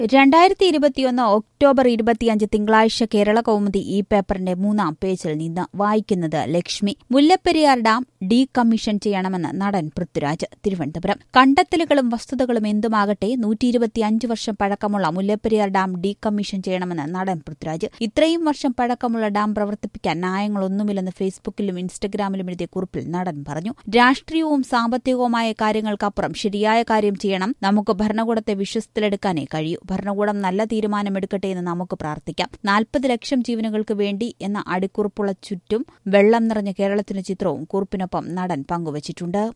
രണ്ടായിരത്തി ഇരുപത്തിയൊന്ന് ഒക്ടോബർ ഇരുപത്തിയഞ്ച് തിങ്കളാഴ്ച കേരള കൗമുദി ഈ പേപ്പറിന്റെ മൂന്നാം പേജിൽ നിന്ന് വായിക്കുന്നത് ലക്ഷ്മി മുല്ലപ്പെരിയാർ ഡാം ഡീകമ്മീഷൻ ചെയ്യണമെന്ന് നടൻ പൃഥ്വിരാജ് തിരുവനന്തപുരം കണ്ടെത്തലുകളും വസ്തുതകളും എന്തുമാകട്ടെ നൂറ്റി ഇരുപത്തിയഞ്ച് വർഷം പഴക്കമുള്ള മുല്ലപ്പെരിയാർ ഡാം ഡീകമ്മീഷൻ ചെയ്യണമെന്ന് നടൻ പൃഥ്വിരാജ് ഇത്രയും വർഷം പഴക്കമുള്ള ഡാം പ്രവർത്തിപ്പിക്കാൻ ന്യായങ്ങളൊന്നുമില്ലെന്ന് ഫേസ്ബുക്കിലും ഇൻസ്റ്റഗ്രാമിലും എഴുതിയ കുറിപ്പിൽ നടൻ പറഞ്ഞു രാഷ്ട്രീയവും സാമ്പത്തികവുമായ കാര്യങ്ങൾക്കപ്പുറം ശരിയായ കാര്യം ചെയ്യണം നമുക്ക് ഭരണകൂടത്തെ വിശ്വസത്തിലെടുക്കാനേ കഴിയൂ ഭരണകൂടം നല്ല തീരുമാനമെടുക്കട്ടെ എന്ന് നമുക്ക് പ്രാർത്ഥിക്കാം നാൽപ്പത് ലക്ഷം ജീവനുകൾക്ക് വേണ്ടി എന്ന അടിക്കുറിപ്പുള്ള ചുറ്റും വെള്ളം നിറഞ്ഞ കേരളത്തിന്റെ ചിത്രവും കുറിപ്പിനൊപ്പം നടൻ പങ്കുവച്ചിട്ടുണ്ട്